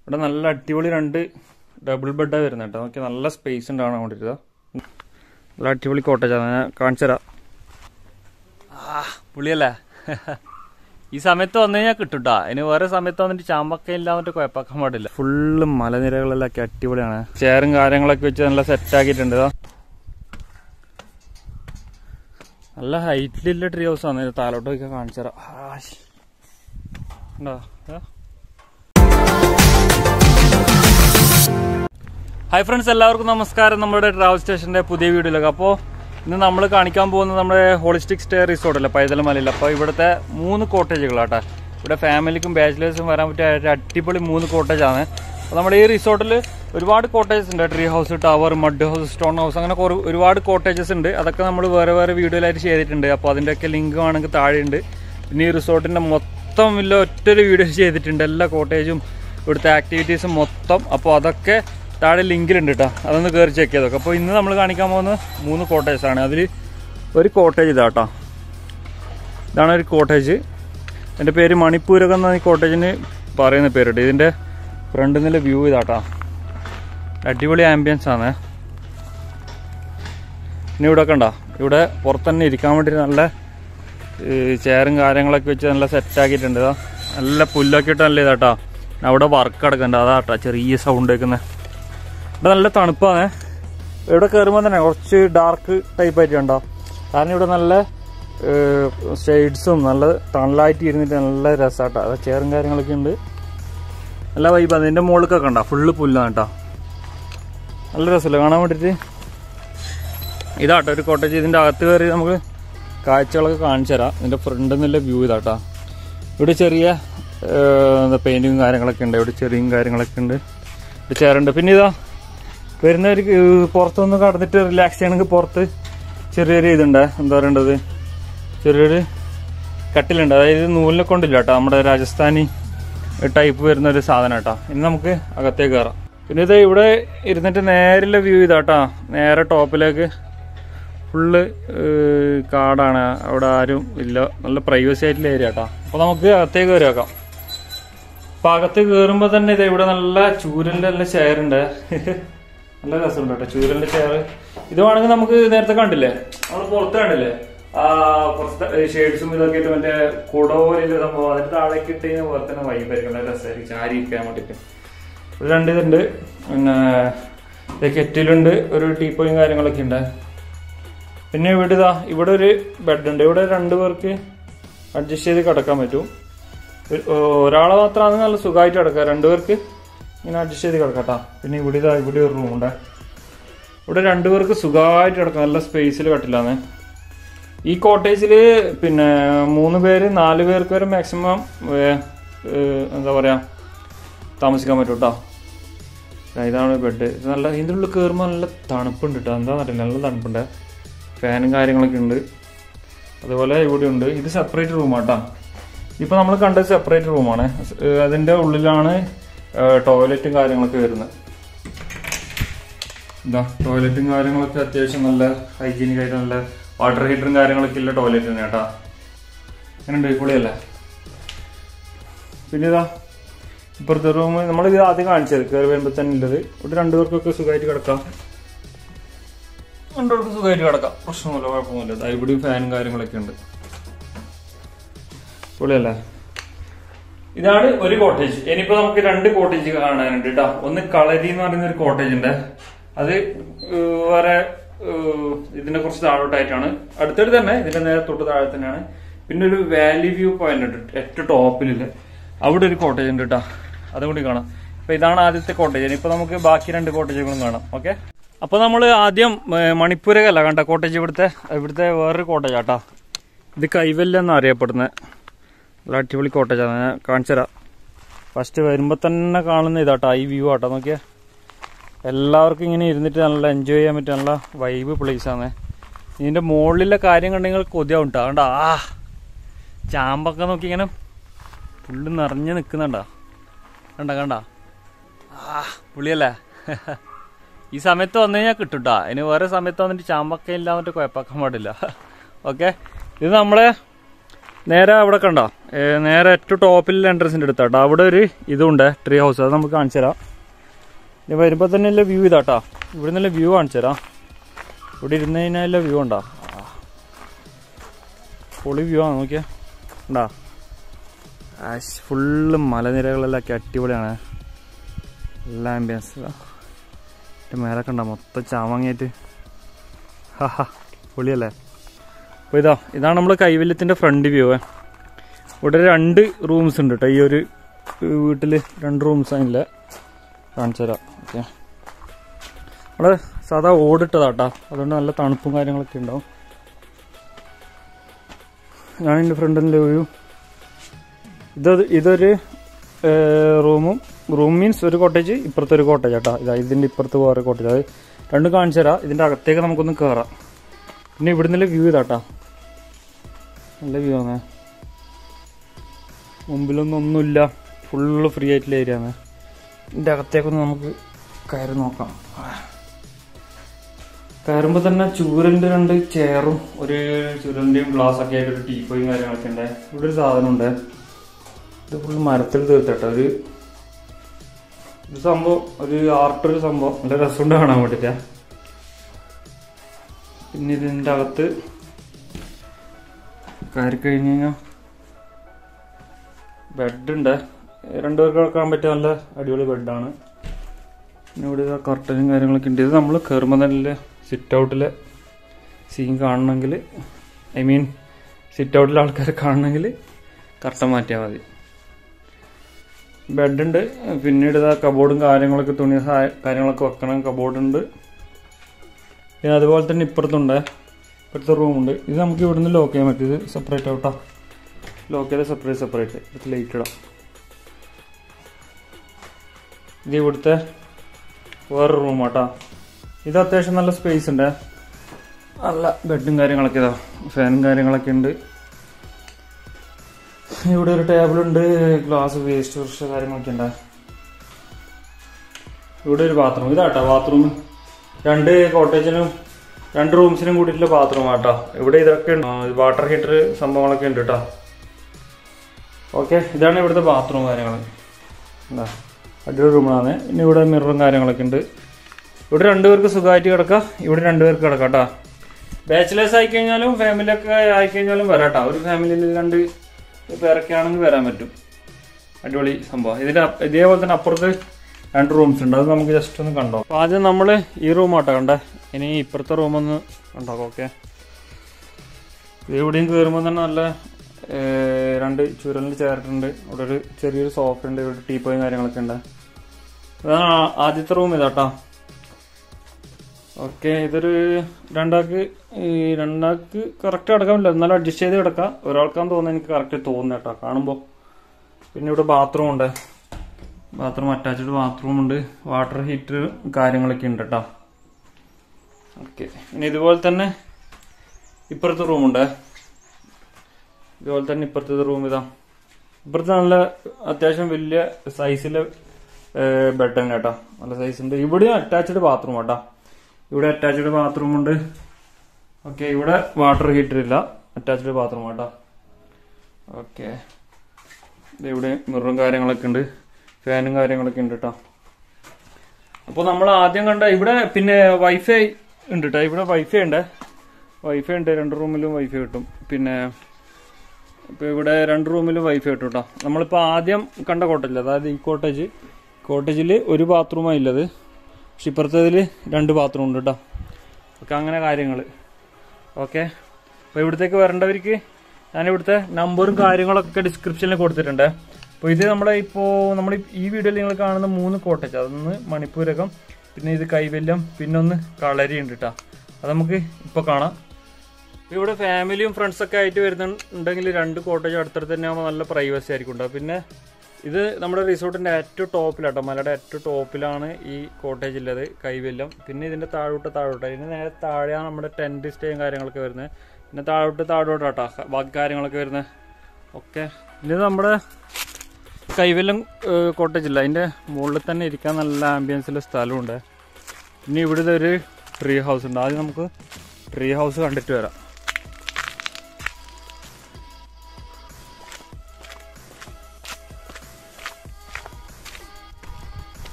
ഇവിടെ നല്ല അടിപൊളി രണ്ട് ഡബിൾ ബെഡാണ് വരുന്നത് കേട്ടോ നോക്കി നല്ല സ്പേസ് ഉണ്ടാവണം വേണ്ടിയിട്ട് നല്ല അടിപൊളി കോട്ടേജാണ് ഞാൻ കാണിച്ചു തരാം ആ പുളിയല്ലേ ഈ സമയത്ത് വന്നു കഴിഞ്ഞാൽ കിട്ടുട്ടാ ഇനി വേറെ സമയത്ത് വന്നിട്ട് ചാമ്പക്ക ഇല്ലാന്നിട്ട് കുഴപ്പമാക്കാൻ പാടില്ല ഫുള്ള് മലനിരകളെല്ലാം ഒക്കെ അടിപൊളിയാണ് ചെയറും കാര്യങ്ങളൊക്കെ വെച്ച് നല്ല സെറ്റ് ആക്കിയിട്ടുണ്ട് ഇതാ നല്ല ഹൈറ്റിലുള്ള ട്രീ ഹൗസ് ആണ് ഇത് താലോട്ട് ഒക്കെ കാണിച്ചു തരാം ആശ്. കണ്ടോ? ഇതാ. ഹായ് ഫ്രണ്ട്സ് എല്ലാവർക്കും നമസ്കാരം നമ്മുടെ ട്രാവൽ സ്റ്റേഷന്റെ പുതിയ വീഡിയോയിലേക്ക് അപ്പോൾ ഇന്ന് നമ്മൾ കാണിക്കാൻ പോകുന്നത് നമ്മുടെ ഹോളിസ്റ്റിക് സ്റ്റേ റിസോർട്ട് അല്ലേ പൈതൽ മലയിൽ അപ്പോൾ ഇവിടുത്തെ മൂന്ന് കോട്ടേജുകളാട്ടെ ഇവിടെ ഫാമിലിക്കും ബാച്ചിലേഴ്സും വരാൻ പറ്റിയ ഒരു അടിപൊളി മൂന്ന് കോട്ടേജാണ് അപ്പോൾ നമ്മുടെ ഈ റിസോർട്ടിൽ ഒരുപാട് കോട്ടേജസ് ഉണ്ട് tree house tower mud house stone house അങ്ങനെ കുറേ ഒരുപാട് കോട്ടേജസ് ഉണ്ട് അതൊക്കെ നമ്മൾ വേറെ വേറെ വീഡിയോയിലായിട്ട് ചെയ്തിട്ടുണ്ട് അപ്പോൾ അതിൻ്റെയൊക്കെ ലിങ്ക് വേണമെങ്കിൽ താഴെയുണ്ട് പിന്നെ ഈ റിസോർട്ടിൻ്റെ മൊത്തം ഇല്ല ഒറ്റൊരു വീഡിയോ ചെയ്തിട്ടുണ്ട് എല്ലാ കോട്ടേജും ഇവിടുത്തെ ആക്ടിവിറ്റീസും മൊത്തം അപ്പോൾ അതൊക്കെ താഴെ ലിങ്കിലുണ്ട് കേട്ടോ അതൊന്ന് കയറി ചെക്ക് ചെയ്തൊക്കെ അപ്പോൾ ഇന്ന് നമ്മൾ കാണിക്കാൻ പോകുന്ന മൂന്ന് കോട്ടേജ് ആണ് അതിൽ ഒരു കോട്ടേജ് ഇതാ കേട്ടോ ഇതാണ് ഒരു കോട്ടേജ് എൻ്റെ പേര് മണിപ്പൂരകം എന്ന ഈ കോട്ടേജിന് പറയുന്ന പേരുണ്ട് ഇതിൻ്റെ ഫ്രണ്ടിൽ നിന്നുള്ള വ്യൂ ഇതാട്ടോ അടിപൊളി ആംബിയൻസ് ആണ് പിന്നെ ഇവിടെ കണ്ട ഇവിടെ പുറത്ത് തന്നെ ഇരിക്കാൻ വേണ്ടി നല്ല ഈ ചെയറും കാര്യങ്ങളൊക്കെ വെച്ച് നല്ല സെറ്റാക്കിയിട്ടുണ്ട് ഇതാ നല്ല പുല്ലൊക്കെ ഇട്ട് നല്ല ഇതാട്ടോ അവിടെ വർക്ക് അടക്കുന്നുണ്ട് അതാട്ടോ ചെറിയ സൗണ്ട് കേൾക്കുന്നത് ഇവിടെ നല്ല തണുപ്പാണ് ഇവിടെ കയറുമ്പോൾ തന്നെ കുറച്ച് ഡാർക്ക് ടൈപ്പ് ആയിട്ട് കണ്ടോ കാരണം ഇവിടെ നല്ല ഷെയ്ഡ്സും നല്ല തണലായിട്ട് ഇരുന്നിട്ട് നല്ല രസമാട്ടോ അത് ചെയറും കാര്യങ്ങളൊക്കെ ഉണ്ട് നല്ല വൈബ് അതിൻ്റെ മുകളിലൊക്കെ കണ്ടോ ഫുള്ള് പുല്ലാണ് കേട്ടോ നല്ല രസമല്ലേ കാണാൻ വേണ്ടിയിട്ട് ഇതാട്ടോ ഒരു കോട്ടേജ് ഇതിൻ്റെ അകത്ത് കയറി നമുക്ക് കാഴ്ചകളൊക്കെ കാണിച്ചു തരാം ഇതിൻ്റെ ഫ്രണ്ടിൽ നിന്നുള്ള വ്യൂ ഇതാട്ടോ ഇവിടെ ചെറിയ എന്താ പെയിൻറ്റിങ്ങും കാര്യങ്ങളൊക്കെ ഉണ്ട് ഇവിടെ ചെറിയും കാര്യങ്ങളൊക്കെ ഉണ്ട് ഇവിടെ ചേരുണ്ട് പിന്നെ ഇതാ വരുന്നവർക്ക് പുറത്തൊന്ന് കടന്നിട്ട് റിലാക്സ് ചെയ്യണമെങ്കിൽ പുറത്ത് ചെറിയൊരു ഇതുണ്ട് എന്താ പറയേണ്ടത് ചെറിയൊരു കട്ടിലുണ്ട് അതായത് നൂലിനെ കൊണ്ടില്ല കേട്ടോ നമ്മുടെ രാജസ്ഥാനി ടൈപ്പ് വരുന്ന ഒരു സാധനം കേട്ടോ ഇനി നമുക്ക് അകത്തേക്ക് കയറാം പിന്നെ ഇത് ഇവിടെ ഇരുന്നിട്ട് നേരെയുള്ള വ്യൂ ഇതാട്ടോ നേരെ ടോപ്പിലേക്ക് ഫുള്ള് കാടാണ് അവിടെ ആരും ഇല്ല നല്ല പ്രൈവസി ആയിട്ടുള്ള ഏരിയ കേട്ടോ അപ്പോൾ നമുക്ക് അകത്തേക്ക് കയറി വെക്കാം അപ്പൊ അകത്ത് കയറുമ്പോൾ തന്നെ ഇത് ഇവിടെ നല്ല ചൂരലിന്റെ നല്ല ചെയർ ഉണ്ട് നല്ല രസമുണ്ട് കേട്ടോ ചൂരലിന്റെ ചെയർ ഇത് വേണമെങ്കിൽ നമുക്ക് നേരത്തെ കണ്ടില്ലേ നമ്മൾ പുറത്ത് കണ്ടില്ലേ ആ കുറച്ച് ഷെയ്ഡ്സും ഇതൊക്കെ ഇട്ട് മറ്റേ കുടപോലുള്ള സംഭവം അതിന്റെ താഴേക്ക് ഇട്ട് കഴിഞ്ഞാൽ പോലെ തന്നെ വൈബായിരിക്കും നല്ല രസമായിരിക്കും ചാരി ഇരിക്കാൻ വേണ്ടിയിട്ട് ഒരു രണ്ട് ഇതുണ്ട് പിന്നെ കെറ്റിലുണ്ട് ഒരു ടീപ്പോയും കാര്യങ്ങളൊക്കെ ഉണ്ട് പിന്നെ ഇവിടെ ഇതാ ഇവിടെ ഒരു ബെഡ് ഉണ്ട് ഇവിടെ രണ്ട് പേർക്ക് അഡ്ജസ്റ്റ് ചെയ്ത് കിടക്കാൻ പറ്റും ഒരു- ഒരാളെ മാത്രമാണ് നല്ല സുഖമായിട്ട് കിടക്കുക രണ്ടുപേർക്ക് ഇങ്ങനെ അഡ്ജസ്റ്റ് ചെയ്ത് കിടക്കട്ടാ പിന്നെ ഇവിടെ ഇതാ ഇവിടെ ഒരു റൂമുണ്ട് ഇവിടെ രണ്ടുപേർക്ക് സുഖമായിട്ട് കിടക്കാം നല്ല സ്പേസിൽ കട്ടില്ലാന്ന് ഈ കോട്ടേജിൽ പിന്നെ മൂന്ന് പേര് നാല് പേർക്ക് വരെ മാക്സിമം എന്താ പറയാ താമസിക്കാൻ പറ്റും കേട്ടോ ഇതാണ് ബെഡ് ഇത് നല്ല ഇതിൻ്റെ ഉള്ളിൽ കയറുമ്പോൾ നല്ല തണുപ്പുണ്ട് കേട്ടോ എന്താണെന്ന് അറിയില്ല നല്ല തണുപ്പുണ്ട് ഫാനും കാര്യങ്ങളൊക്കെ ഉണ്ട് അതുപോലെ ഇവിടെ ഉണ്ട് ഇത് സെപ്പറേറ്റ് റൂമാട്ടാ ഇപ്പൊ നമ്മൾ കണ്ടത് സെപ്പറേറ്റ് റൂമാണ് അതിന്റെ ഉള്ളിലാണ് ടോയ്ലറ്റും കാര്യങ്ങളൊക്കെ വരുന്നത് എന്താ ടോയ്ലറ്റും കാര്യങ്ങളൊക്കെ അത്യാവശ്യം നല്ല ഹൈജീനിക് ആയിട്ട് നല്ല വാട്ടർ ഹീറ്ററും കാര്യങ്ങളൊക്കെ ഉള്ള ടോയ്ലറ്റ് തന്നെ കേട്ടാ അങ്ങനെ പൊളിയല്ലേ പിന്നെ ഇതാ ഇപ്പുറത്തെ റൂം നമ്മൾ ഇത് ആദ്യം കാണിച്ചത് കയറി വരുമ്പോൾ തന്നെ ഉള്ളത് ഇവിടെ രണ്ടുപേർക്കൊക്കെ സുഖമായിട്ട് കിടക്കാം രണ്ടുപേർക്ക് സുഖമായിട്ട് കിടക്കാം പ്രശ്നമൊന്നുമില്ല കുഴപ്പമൊന്നുമില്ല ദാ ഇവിടെയും ഫാനും കാര്യങ്ങളൊക്കെ ഉണ്ട് പൊളിയല്ലേ ഇതാണ് ഒരു കോട്ടേജ് ഇനിയിപ്പോ നമുക്ക് രണ്ട് കോട്ടേജ് കാണാനുണ്ട് കേട്ടോ ഒന്ന് കളരി എന്ന് പറയുന്ന ഒരു കോട്ടേജ് ഉണ്ട് അത് ഏഹ്, വേറെ ഏഹ്, ഇതിന്റെ കുറച്ച് താഴോട്ടായിട്ടാണ് അടുത്തടുത്ത് തന്നെ ഇതിന്റെ നേരെ തൊട്ട് താഴെ തന്നെയാണ് പിന്നെ ഒരു വാലി വ്യൂ പോയിന്റ് ഉണ്ട് ഏറ്റവും ടോപ്പിലില്ല അവിടെ ഒരു കോട്ടേജ് ഉണ്ട് കേട്ടോ അതും കൂടി കാണാം അപ്പൊ ഇതാണ് ആദ്യത്തെ കോട്ടേജ് ഇനിയിപ്പോ നമുക്ക് ബാക്കി രണ്ട് കോട്ടേജുകളും കാണാം ഓക്കെ അപ്പൊ നമ്മൾ ആദ്യം ഏഹ്, മണിപ്പൂരകല്ല കണ്ട കോട്ടേജ് ഇവിടുത്തെ ഇവിടുത്തെ വേറൊരു കോട്ടേജ് ആട്ടാ ഇത് കൈവല്യം എന്നാണ് അറിയപ്പെടുന്നത് നല്ല അടിപൊളി കോട്ടേജാണ് ഞാൻ കാണിച്ചു തരാം ഫസ്റ്റ് വരുമ്പോൾ തന്നെ കാണുന്ന ഇതാട്ടോ ഈ വ്യൂ ആട്ടോ നോക്കിയാ എല്ലാവർക്കും ഇങ്ങനെ ഇരുന്നിട്ട് നല്ല എൻജോയ് ചെയ്യാൻ പറ്റിയ നല്ല വൈബ് പ്ലേസ് ആണ് ഇതിന്റെ മുകളിലെ കാര്യം കണ്ടെങ്കിൽ കൊതിയാവും കേട്ടോ കണ്ട ആ ചാമ്പൊക്കെ നോക്കി ഇങ്ങനെ ഫുള്ള് നിറഞ്ഞ് നിൽക്കുന്നുണ്ടോ കണ്ട കണ്ട ആ പുളിയല്ലേ ഈ സമയത്ത് വന്നു കഴിഞ്ഞാൽ കിട്ടും കേട്ടോ ഇനി വേറെ സമയത്ത് വന്നിട്ട് ചാമ്പക്ക ഇല്ലാന്നിട്ട് കുഴപ്പമാക്കാൻ പാടില്ല ഓക്കെ ഇത് നമ്മളെ നേരെ അവിടെ കണ്ടോ ഏ, നേരെ ഏറ്റവും ടോപ്പിൽ എൻട്രൻസിൻ്റെ അടുത്താട്ടോ അവിടെ ഒരു ഇതുണ്ട് ട്രീ ഹൗസ് അത് നമുക്ക് കാണിച്ചു തരാം ഇനി വരുമ്പോൾ തന്നെ ഉള്ള വ്യൂ ഇതാട്ടോ ഇവിടെ നിന്നുള്ള വ്യൂ കാണിച്ചു തരാം ഇവിടെ ഇരുന്ന് കഴിഞ്ഞാൽ വ്യൂ ഉണ്ടോ ആ. പൊളി വ്യൂ ആണ് നോക്കിയാ ഉണ്ടോ ആശ് ഫുള്ള് മലനിരകളെല്ലാം ഒക്കെ അടിപൊളിയാണ് എല്ലാ ആംബിയൻസ് മേലെ കണ്ട മൊത്തം ചാമങ്ങയായിട്ട് ഹാ ഹാ പൊളിയല്ലേ അപ്പോൾ ഇതാ ഇതാണ് നമ്മൾ കൈവല്യത്തിൻ്റെ ഫ്രണ്ട് വ്യൂ ഇവിടെ രണ്ട് റൂംസ് ഉണ്ട് കേട്ടോ ഈ ഒരു വീട്ടിൽ രണ്ട് റൂംസ് അതില്ല കാണിച്ചു തരാം ഓക്കെ നമ്മള് സാധാ ഓടിട്ടതാട്ടാ അതുകൊണ്ട് നല്ല തണുപ്പും കാര്യങ്ങളൊക്കെ ഉണ്ടാവും ഞാൻ എൻ്റെ ഫ്രണ്ടിൻ്റെ വ്യൂ ഇത് ഇതൊരു റൂമും റൂം മീൻസ് ഒരു കോട്ടേജ് ഇപ്പുറത്തെ ഒരു കോട്ടേജ് കേട്ടോ ഇതാ ഇതിൻ്റെ ഇപ്പുറത്ത് വേറെ കോട്ടേജ് അത് രണ്ടും കാണിച്ചു തരാം ഇതിൻ്റെ അകത്തേക്ക് നമുക്കൊന്ന് കയറാം പിന്നെ ഇവിടുന്ന് വ്യൂ ഇതാട്ടാ നല്ല വ്യൂ ആണ് മുമ്പിലൊന്നും ഒന്നുമില്ല ഫുള്ള് ഫ്രീ ആയിട്ടുള്ള ഏരിയ ആണ് ഇതിൻ്റെ അകത്തേക്കൊന്ന് നമുക്ക് കയറി നോക്കാം കയറുമ്പോൾ തന്നെ ചൂരലിൻ്റെ രണ്ട് ചെയറും ഒരു ചൂരലിൻ്റെയും ഗ്ലാസ് ഒക്കെ ആയിട്ട് ഒരു ടീപ്പോയും കാര്യങ്ങളൊക്കെ ഉണ്ട് ഇവിടെ ഒരു സാധനം ഉണ്ട് ഇത് ഫുള്ള് മരത്തിൽ തീർത്തട്ടെ ഒരു ഇത് സംഭവം ഒരു ആർട്ട് ഒരു സംഭവം നല്ല രസമുണ്ട് കാണാൻ വേണ്ടിയിട്ടാ പിന്നെ ഇതിൻ്റെ അകത്ത് കയറി കഴിഞ്ഞ് കഴിഞ്ഞാൽ ബെഡുണ്ട് രണ്ടുപേർക്ക് കിടക്കാൻ പറ്റിയ നല്ല അടിപൊളി ബെഡാണ് പിന്നെ ഇവിടെ ഇതാ കർട്ടനും കാര്യങ്ങളൊക്കെ ഉണ്ട് ഇത് നമ്മൾ കയറുമ്പോൾ തന്നെ സിറ്റ് ഔട്ടിലെ സീൻ കാണണമെങ്കിൽ ഐ മീൻ സിറ്റ് ഔട്ടിലെ ആൾക്കാരെ കാണണമെങ്കിൽ കർട്ടൻ മാറ്റിയാൽ മതി ബെഡുണ്ട് പിന്നീട് ഇതാ കബോർഡും കാര്യങ്ങളൊക്കെ തുണി സഹായ- കാര്യങ്ങളൊക്കെ വെക്കണം കബോർഡുണ്ട് പിന്നെ അതുപോലെ തന്നെ ഇപ്പുറത്തുണ്ട് ഇപ്പുറത്തെ റൂമുണ്ട് ഇത് നമുക്ക് ഇവിടുന്ന് ലോക്ക് ചെയ്യാൻ പറ്റും ഇത് സെപ്പറേറ്റ് ഔട്ടാ ലോക്ക് ചെയ്ത് സെപ്പറേറ്റ് സെപ്പറേറ്റ് ഇത് ലൈറ്റ് ഇടാം ഇത് ഇവിടുത്തെ വേറെ റൂമാട്ടാ ഇത് അത്യാവശ്യം നല്ല സ്പേസ് ഉണ്ട് നല്ല ബെഡും കാര്യങ്ങളൊക്കെ ഇതാ ഫാനും കാര്യങ്ങളൊക്കെ ഉണ്ട് ഇവിടെ ഒരു ടേബിൾ ഉണ്ട് ഗ്ലാസ് വേസ്റ്റ് കുറച്ച് കാര്യങ്ങളൊക്കെ ഉണ്ട് ഇവിടെ ഒരു ബാത്റൂം ഇതാട്ടോ ബാത്റൂം രണ്ട് കോട്ടേജിനും രണ്ട് റൂംസിനും കൂടിയിട്ടുള്ള ബാത്റൂം ആട്ടോ ഇവിടെ ഇതൊക്കെ ഉണ്ട് വാട്ടർ ഹീറ്റർ സംഭവങ്ങളൊക്കെ ഉണ്ട് കേട്ടോ ഓക്കെ ഇതാണ് ഇവിടുത്തെ ബാത്റൂം കാര്യങ്ങൾ എന്താ അടിപൊളി റൂമാണ് പിന്നെ ഇവിടെ മിററും കാര്യങ്ങളൊക്കെ ഉണ്ട് ഇവിടെ രണ്ടുപേർക്ക് സുഖമായിട്ട് കിടക്കാം ഇവിടെ രണ്ടുപേർക്ക് കിടക്കാം കേട്ടോ ബാച്ചിലേഴ്സ് ആയിക്കഴിഞ്ഞാലും ഫാമിലി ഒക്കെ ആയിക്കഴിഞ്ഞാലും വരാം കേട്ടോ ഒരു ഫാമിലിയിൽ രണ്ട് പേരൊക്കെ ആണെങ്കിൽ വരാൻ പറ്റും അടിപൊളി സംഭവം ഇതിന്റെ അപ്പ- ഇതേപോലെ തന്നെ അപ്പുറത്ത് രണ്ട് റൂംസ് ഉണ്ട് അത് നമുക്ക് ജസ്റ്റ് ഒന്ന് കണ്ടോ അപ്പൊ ആദ്യം നമ്മൾ ഈ റൂം ആട്ടോ കണ്ടേ ഇനി ഇപ്പുറത്തെ റൂം ഒന്ന് കണ്ടോ ഓക്കെ എവിടെയും കയറുമ്പോൾ തന്നെ നല്ല ഏർ, രണ്ട് ചുരലിൽ ചേർട്ടുണ്ട് ഇവിടെ ഒരു ചെറിയൊരു സോഫ ഉണ്ട് ഇവിടെ ടീപ്പോയും കാര്യങ്ങളൊക്കെ ഉണ്ട് ഇതാണ് ആ- ആദ്യത്തെ റൂം ഇതാട്ടോ ഓക്കെ ഇതൊരു രണ്ടാൾക്ക് ഈ രണ്ടാൾക്ക് കറക്റ്റ് കിടക്കാൻ പറ്റില്ല എന്നാലും അഡ്ജസ്റ്റ് ചെയ്ത് കിടക്കാം ഒരാൾക്കാന്ന് തോന്നുന്നു എനിക്ക് കറക്റ്റ് തോന്നുന്നു കേട്ടോ കാണുമ്പോൾ പിന്നെ ഇവിടെ ബാത്റൂം ഉണ്ട് ബാത്റൂം അറ്റാച്ച്ഡ് ബാത്റൂം ഉണ്ട് വാട്ടർ ഹീറ്റർ കാര്യങ്ങളൊക്കെ ഉണ്ട് കേട്ടോ ഓക്കെ ഇനി ഇതുപോലെ തന്നെ ഇപ്പുറത്തെ റൂമുണ്ട് ഇതുപോലെ തന്നെ ഇപ്പുറത്തെ റൂം ഇതാ ഇപ്പുറത്തെ നല്ല അത്യാവശ്യം വലിയ സൈസിലെ ബെഡ് തന്നെ കേട്ടോ നല്ല സൈസ് ഉണ്ട് ഇവിടെ അറ്റാച്ച്ഡ് ബാത്റൂം കേട്ടോ ഇവിടെ അറ്റാച്ച്ഡ് ബാത്റൂം ഉണ്ട് ഓക്കെ ഇവിടെ വാട്ടർ ഹീറ്റർ ഇല്ല അറ്റാച്ച്ഡ് ബാത്റൂം കേട്ടോ ഓക്കെ ഇവിടെ മിററും കാര്യങ്ങളൊക്കെ ഉണ്ട് ഫാനും കാര്യങ്ങളൊക്കെ ഉണ്ട് കേട്ടോ അപ്പോൾ നമ്മൾ ആദ്യം കണ്ട ഇവിടെ പിന്നെ വൈഫൈ ഉണ്ട് കേട്ടോ ഇവിടെ വൈഫൈ ഉണ്ട് വൈഫൈ ഉണ്ട് രണ്ട് റൂമിലും വൈഫൈ കിട്ടും പിന്നെ ഇപ്പൊ ഇവിടെ രണ്ട് റൂമിലും വൈഫൈ കിട്ടും കേട്ടോ നമ്മളിപ്പോൾ ആദ്യം കണ്ട കോട്ടേജ് അതായത് ഈ കോട്ടേജ് കോട്ടേജിൽ ഒരു ബാത്റൂമാണ് ഉള്ളത് പക്ഷെ ഇപ്പുറത്തതിൽ രണ്ട് ബാത്റൂം ഉണ്ട് കേട്ടോ ഓക്കെ അങ്ങനെ കാര്യങ്ങൾ ഓക്കെ അപ്പോൾ ഇവിടത്തേക്ക് വരേണ്ടവർക്ക് ഞാൻ ഇവിടുത്തെ നമ്പറും കാര്യങ്ങളൊക്കെ ഡിസ്ക്രിപ്ഷനിൽ കൊടുത്തിട്ടുണ്ട് അപ്പോൾ ഇത് നമ്മുടെ ഇപ്പോൾ നമ്മൾ ഈ വീഡിയോയിൽ നിങ്ങൾ കാണുന്ന മൂന്ന് കോട്ടേജ് അതൊന്ന് മണിപ്പൂരകം പിന്നെ ഇത് കൈവല്യം പിന്നെ ഒന്ന് കളരി ഉണ്ട് കേട്ടോ അത് നമുക്ക് ഇപ്പോൾ കാണാം ഇപ്പൊ ഇവിടെ ഫാമിലിയും ഫ്രണ്ട്സൊക്കെ ആയിട്ട് വരുന്നുണ്ടെങ്കിൽ രണ്ട് കോട്ടേജ് അടുത്തടുത്ത് തന്നെ ആകുമ്പോൾ നല്ല പ്രൈവസി ആയിരിക്കും ഉണ്ടാവുക പിന്നെ ഇത് നമ്മുടെ റിസോർട്ടിന്റെ ഏറ്റവും ടോപ്പിലാട്ടോ മലയുടെ ഏറ്റവും ടോപ്പിലാണ് ഈ കോട്ടേജ് ഉള്ളത് കൈവല്യം പിന്നെ ഇതിന്റെ താഴോട്ട് താഴോട്ട് ഇതിന് നേരെ താഴെയാണ് നമ്മുടെ ടെന്റ് സ്റ്റേയും കാര്യങ്ങളൊക്കെ വരുന്നത് പിന്നെ താഴോട്ട് താഴോട്ടാട്ടോ ബാക്കി കാര്യങ്ങളൊക്കെ വരുന്നത് ഓക്കെ ഇത് നമ്മുടെ കൈവല്യം കോട്ടേജ് ഇല്ല അതിന്റെ മുകളിൽ തന്നെ ഇരിക്കാൻ നല്ല ആംബിയൻസിലെ സ്ഥലമുണ്ട് പിന്നെ ഇവിടെ ഒരു ട്രീ ഹൗസ് ഉണ്ട് ആദ്യം നമുക്ക് ട്രീ ഹൗസ് കണ്ടിട്ട് വരാം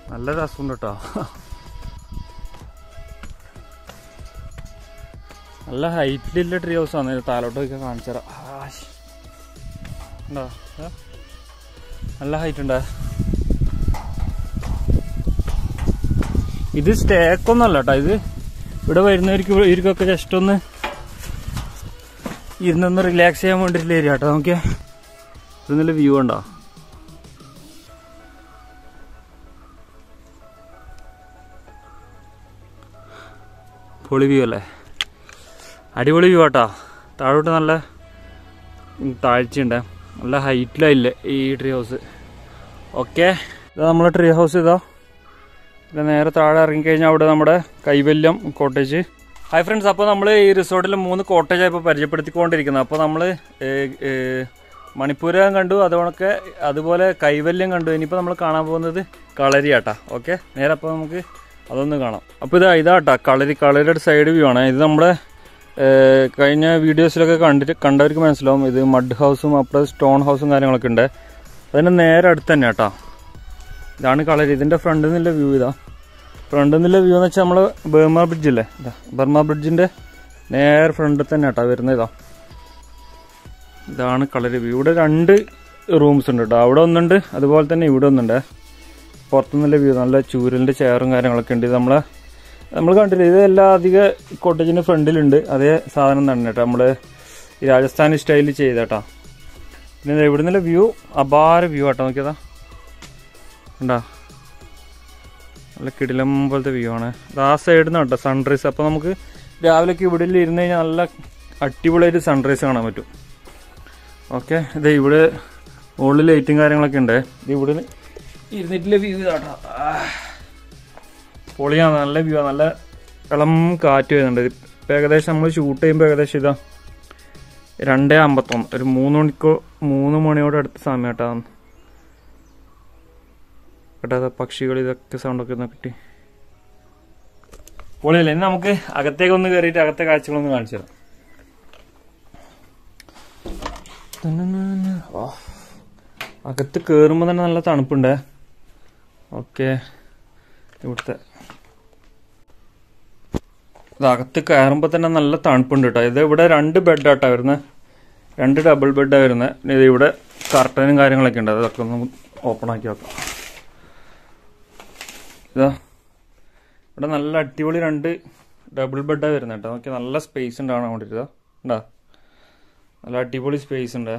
നല്ല രസമുണ്ട് കേട്ടോ നല്ല ഹൈറ്റിലുള്ള ട്രീ ഹൗസ് ആണ് ഇത് താലോട്ട് നോക്കിയാൽ കാണിച്ചു തരാം ആശ്. ഉണ്ടോ ഏ? നല്ല ഹൈറ്റ് ഉണ്ട് ഇത് സ്റ്റേക്ക് ഒന്നല്ല കേട്ടോ ഇത് ഇവിടെ വരുന്നവർക്ക് ഇവർക്കൊക്കെ ജസ്റ്റ് ഒന്ന് ഇരുന്നൊന്ന് റിലാക്സ് ചെയ്യാൻ വേണ്ടിയിട്ടുള്ള ഏരിയ കേട്ടോ നോക്കിയാ ഇത് നല്ല വ്യൂ ഉണ്ടോ പൊളി വ്യൂ അല്ലേ അടിപൊളി വ്യൂ ആട്ടോ താഴോട്ട് നല്ല താഴ്ചയുണ്ട് നല്ല ഹൈറ്റിലായില്ലേ ഈ ട്രീ ഹൗസ് ഓക്കെ ഇതാ നമ്മളെ ട്രീ ഹൗസ് ഇതാ പിന്നെ നേരെ താഴെ ഇറങ്ങിക്കഴിഞ്ഞാൽ അവിടെ നമ്മുടെ കൈവല്യം കോട്ടേജ് ഹായ് ഫ്രണ്ട്സ് അപ്പോൾ നമ്മൾ ഈ റിസോർട്ടിൽ മൂന്ന് കോട്ടേജാണ് ഇപ്പോൾ പരിചയപ്പെടുത്തിക്കൊണ്ടിരിക്കുന്നത് അപ്പോൾ നമ്മൾ മണിപ്പൂരം കണ്ടു അതുകൊണ്ടൊക്കെ അതുപോലെ കൈവല്യം കണ്ടു ഇനിയിപ്പോൾ നമ്മൾ കാണാൻ പോകുന്നത് കളരിയാട്ടാ ഓക്കെ നേരെ അപ്പോൾ നമുക്ക് അതൊന്ന് കാണാം അപ്പോൾ ഇതാ ഇതാട്ടാ കളരി കളരിയുടെ സൈഡ് വ്യൂ ആണ് ഇത് നമ്മുടെ ഏഹ്, കഴിഞ്ഞ വീഡിയോസിലൊക്കെ കണ്ടിട്ട് കണ്ടവർക്ക് മനസ്സിലാവും ഇത് മഡ് ഹൗസും അപ്പോൾ സ്റ്റോൺ ഹൗസും കാര്യങ്ങളൊക്കെ ഉണ്ട് അതിൻ്റെ നേരെ അടുത്ത് തന്നെ കേട്ടോ ഇതാണ് കളരി ഇതിൻ്റെ ഫ്രണ്ടിൽ നിന്നുള്ള വ്യൂ ഇതാ ഫ്രണ്ടിൽ നിന്നുള്ള വ്യൂ എന്ന് വെച്ചാൽ നമ്മൾ ബർമ ബ്രിഡ്ജ് ഇല്ലേ ഇതാ ബർമ ബ്രിഡ്ജിൻ്റെ നേരെ ഫ്രണ്ടിൽ തന്നെ കേട്ടോ വരുന്നത് ഇതാ ഇതാണ് കളരി വ്യൂ ഇവിടെ രണ്ട് റൂംസ് ഉണ്ട് കേട്ടോ അവിടെ ഒന്നുണ്ട് അതുപോലെ തന്നെ ഇവിടെ ഒന്നുണ്ട് പുറത്തുനിന്നുള്ള വ്യൂ നല്ല ചൂരലിൻ്റെ ചെയറും കാര്യങ്ങളൊക്കെ ഉണ്ട് ഇത് നമ്മളെ നമ്മൾ കണ്ടില്ല ഇത് എല്ലാ അധിക കോട്ടേജിൻ്റെ ഫ്രണ്ടിലുണ്ട് അതേ സാധനം തന്നെ കേട്ടോ നമ്മൾ ഈ രാജസ്ഥാനി സ്റ്റൈലിൽ ചെയ്തേട്ടാ പിന്നെ ദേ ഇവിടെ നിന്നുള്ള വ്യൂ അപാര വ്യൂ ആട്ടോ നോക്കിയതാ ഉണ്ടാ നല്ല കിടിലം പോലത്തെ വ്യൂ ആണ് ഇത് ആ സൈഡിൽ നിന്ന് കേട്ടോ സൺറൈസ് അപ്പോൾ നമുക്ക് രാവിലെയൊക്കെ ഇവിടെ ഇരുന്ന് കഴിഞ്ഞാൽ നല്ല അടിപൊളിയായിട്ട് സൺറൈസ് കാണാൻ പറ്റും ഓക്കെ ഇത് ഇവിടെ മുകളിൽ ലൈറ്റും കാര്യങ്ങളൊക്കെ ഉണ്ട് ഇത് ഇവിടെ ഇരുന്നിട്ടുള്ള വ്യൂ ഇതാട്ടോ ആ. പൊളിയാണ് നല്ല വ്യൂ ആണ് നല്ല ഇളം കാറ്റ് വരുന്നുണ്ട് ഇപ്പം ഏകദേശം നമ്മൾ ഷൂട്ട് ചെയ്യുമ്പോൾ ഏകദേശം ഇതാ രണ്ടേ അമ്പത്തൊന്ന് ഒരു മൂന്ന് മണിക്കോ മൂന്ന് മണിയോട് അടുത്ത സമയം കേട്ടോ കേട്ടോ പക്ഷികൾ ഇതൊക്കെ സൗണ്ടൊക്കെ ഒന്ന് കിട്ടി പൊളിയല്ലേ ഇനി നമുക്ക് അകത്തേക്ക് ഒന്ന് കയറിയിട്ട് അകത്തെ കാഴ്ചകളൊന്ന് കാണിച്ചു തരാം തന്നന്നന്ന. ഓ. അകത്ത് കയറുമ്പോൾ തന്നെ നല്ല തണുപ്പുണ്ട് ഓക്കെ ഇവിടുത്തെ ഇത് അകത്ത് കയറുമ്പോൾ തന്നെ നല്ല തണുപ്പുണ്ട് കേട്ടോ ഇത് ഇവിടെ രണ്ട് ബെഡാട്ടോ വരുന്നത് രണ്ട് ഡബിൾ ബെഡാണ് വരുന്നത് പിന്നെ ഇത് ഇവിടെ കർട്ടനും കാര്യങ്ങളൊക്കെ ഉണ്ട് അതൊക്കെ ഒന്ന് ഓപ്പൺ ആക്കി വെക്കാം ഇതാ ഇവിടെ നല്ല അടിപൊളി രണ്ട് ഡബിൾ ബെഡാണ് വരുന്നത് കേട്ടോ നോക്കി നല്ല സ്പേസ് ഉണ്ട് കാണാൻ വേണ്ടിയിട്ട് ഇതാ ഉണ്ടാ നല്ല അടിപൊളി സ്പേസ് ഉണ്ട്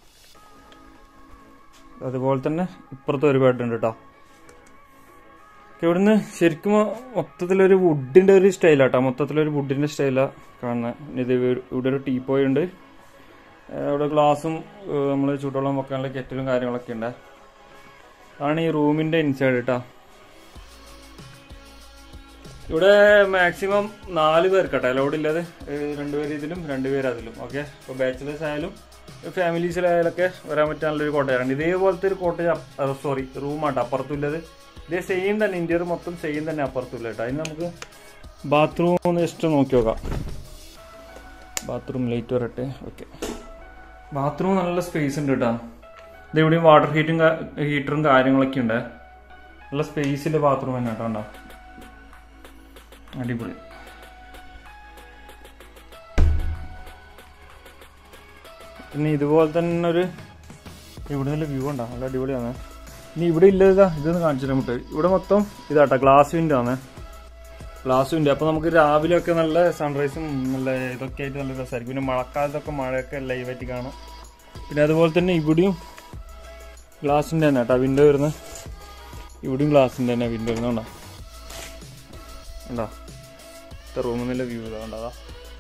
അതുപോലെ തന്നെ ഇപ്പുറത്ത് ഒരു ബെഡ് ഉണ്ട് കേട്ടോ ഇവിടുന്ന് ശരിക്കും മൊത്തത്തിലൊരു വുഡിന്റെ ഒരു സ്റ്റൈലാട്ടോ മൊത്തത്തിലൊരു വുഡിന്റെ സ്റ്റൈലാണ് കാണുന്നത് ഇത് ഇവിടെ ഒരു ടീപ്പോയ് ഉണ്ട് ഏഹ് ഇവിടെ ഗ്ലാസും നമ്മൾ ചൂടുവെള്ളം വെക്കാനുള്ള കെറ്റിലും കാര്യങ്ങളൊക്കെ ഉണ്ട് ആണ് ഈ റൂമിന്റെ ഇൻസൈഡ് കേട്ടോ ഇവിടെ മാക്സിമം നാല് പേർക്കട്ടെ അലൗഡ് ഇല്ലാതെ രണ്ടുപേര് ഇതിലും രണ്ടുപേര് അതിലും ഓക്കെ ഇപ്പോൾ ബാച്ചിലേഴ്സ് ആയാലും ഫാമിലീസിലായാലൊക്കെ വരാൻ പറ്റിയ നല്ലൊരു കോട്ടയാണ് ഇതേപോലത്തെ ഒരു കോട്ടേജ് സോറി റൂമാട്ടോ അപ്പുറത്തും ഇല്ലത് ഇതേ സെയിം തന്നെ ഇന്ത്യയിൽ മൊത്തം സെയിം തന്നെ അപ്പുറത്തും ഇല്ല കേട്ടോ അതിന് നമുക്ക് ബാത്റൂം ഒന്ന് ജസ്റ്റ് നോക്കി നോക്കാം ബാത്റൂം ലൈറ്റ് വരട്ടെ ഓക്കെ ബാത്റൂം നല്ല സ്പേസ് ഉണ്ട് കേട്ടോ ഇത് ഇവിടെയും വാട്ടർ ഹീറ്റും ഹീറ്ററും കാര്യങ്ങളൊക്കെ ഉണ്ട് നല്ല സ്പേസിലെ ബാത്റൂം തന്നെ കേട്ടോ ഉണ്ടോ അടിപൊളി പിന്നെ ഇതുപോലെ തന്നെ ഒരു ഇവിടെ നല്ല വ്യൂ ഉണ്ടോ നല്ല അടിപൊളിയാണ് ഇനി ഇവിടെ ഇല്ലതാ ഇതൊന്ന് കാണിച്ചു തരാം മുട്ട ഇവിടെ മൊത്തം ഇതാട്ടോ ഗ്ലാസ് വിൻഡോ ആണ് ഗ്ലാസ് വിൻഡോ അപ്പോൾ നമുക്ക് രാവിലെ ഒക്കെ നല്ല സൺറൈസും നല്ല ഇതൊക്കെ ആയിട്ട് നല്ല രസമായിരിക്കും പിന്നെ മഴക്കാലത്തൊക്കെ മഴയൊക്കെ ലൈവായിട്ട് കാണാം പിന്നെ അതുപോലെ തന്നെ ഇവിടെയും ഗ്ലാസിൻ്റെ തന്നെ കേട്ടോ വിൻഡോ വരുന്നത് ഇവിടെയും ഗ്ലാസിൻ്റെ തന്നെ വിൻഡോ വരുന്നുണ്ടോ ഉണ്ടോ റൂമിൽ നിന്നുള്ള വ്യൂ ഇതാ അതാ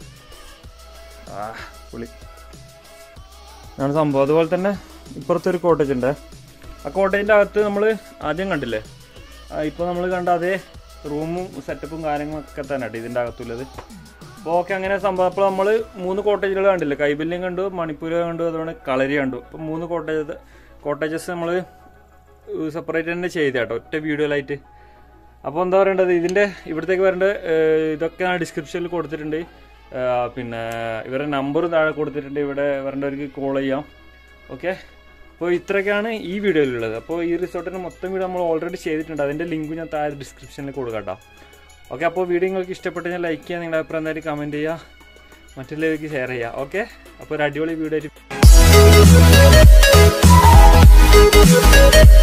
ആ പുളി ഇതാണ് സംഭവം അതുപോലെ തന്നെ ഇപ്പുറത്തെ ഒരു കോട്ടേജ് ഉണ്ട് ആ കോട്ടേജിൻ്റെ അകത്ത് നമ്മൾ ആദ്യം കണ്ടില്ലേ ഇപ്പോൾ നമ്മൾ കണ്ട അതേ റൂമും സെറ്റപ്പും കാര്യങ്ങളൊക്കെ തന്നെ കേട്ടോ ഇതിൻ്റെ അകത്തുള്ളത് അപ്പോൾ ഓക്കെ അങ്ങനെ സംഭവം അപ്പോൾ നമ്മൾ മൂന്ന് കോട്ടേജുകൾ കണ്ടില്ലേ കൈബല്യം കണ്ടു മണിപ്പൂർ കണ്ടു അതുകൊണ്ട് കളരി കണ്ടു അപ്പോൾ മൂന്ന് കോട്ടേജ് കോട്ടേജസ് നമ്മൾ സെപ്പറേറ്റ് തന്നെ ചെയ്ത കേട്ടോ ഒറ്റ വീഡിയോയിലായിട്ട് അപ്പോൾ എന്താ പറയേണ്ടത് ഇതിൻ്റെ ഇവിടത്തേക്ക് വരേണ്ട ഏഹ്, ഇതൊക്കെ ഞാൻ ഡിസ്ക്രിപ്ഷനിൽ കൊടുത്തിട്ടുണ്ട് ഏഹ്, പിന്നെ ഇവരുടെ നമ്പർ താഴെ കൊടുത്തിട്ടുണ്ട് ഇവിടെ വരേണ്ടവർക്ക് കോൾ ചെയ്യാം ഓക്കെ അപ്പോൾ ഇത്രയൊക്കെയാണ് ഈ വീഡിയോയിലുള്ളത് അപ്പോൾ ഈ റിസോർട്ടിന് മൊത്തം വീഡിയോ നമ്മൾ ഓൾറെഡി ചെയ്തിട്ടുണ്ട് അതിൻ്റെ ലിങ്ക് ഞാൻ താഴെ ഡിസ്ക്രിപ്ഷനിൽ കൊടുക്കാം കേട്ടോ ഓക്കെ അപ്പോൾ വീഡിയോ നിങ്ങൾക്ക് ഇഷ്ടപ്പെട്ട് ഞാൻ ലൈക്ക് ചെയ്യുക നിങ്ങളുടെ അഭിപ്രായം എന്തായാലും കമൻറ്റ് ചെയ്യുക മറ്റുള്ളവർക്ക് ഷെയർ ചെയ്യുക ഓക്കെ അപ്പോൾ ഒരു അടിപൊളി വീഡിയോ ആയിട്ട്